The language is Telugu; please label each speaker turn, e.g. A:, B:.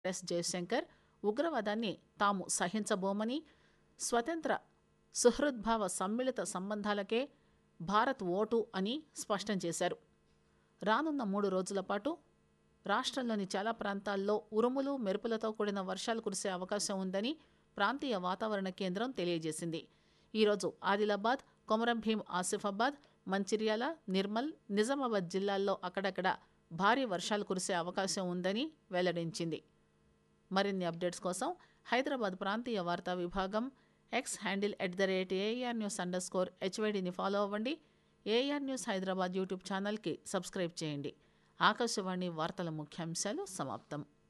A: ఎస్ జయశంకర్ ఉగ్రవాదాన్ని తాము సహించబోమని స్వతంత్ర సుహృద్భావ సమ్మిళిత సంబంధాలకే భారత్ ఓటు అని స్పష్టం చేశారు రానున్న మూడు రోజుల పాటు రాష్ట్రంలోని చాలా ప్రాంతాల్లో ఉరుములు మెరుపులతో కూడిన వర్షాలు కురిసే అవకాశం ఉందని ప్రాంతీయ వాతావరణ కేంద్రం తెలియజేసింది ఈరోజు ఆదిలాబాద్ కొమరంభీం ఆసిఫాబాద్ మంచిర్యాల నిర్మల్ నిజామాబాద్ జిల్లాల్లో అక్కడక్కడ భారీ వర్షాలు కురిసే అవకాశం ఉందని వెల్లడించింది మరిన్ని అప్డేట్స్ కోసం హైదరాబాద్ ప్రాంతీయ వార్తా విభాగం X handle at the rate AR news underscore స్కోర్ హెచ్వైడిని ఫాలో అవ్వండి ఏఆర్ న్యూస్ హైదరాబాద్ యూట్యూబ్ ఛానల్కి సబ్స్క్రైబ్ చేయండి ఆకాశవాణి వార్తల ముఖ్యాంశాలు సమాప్తం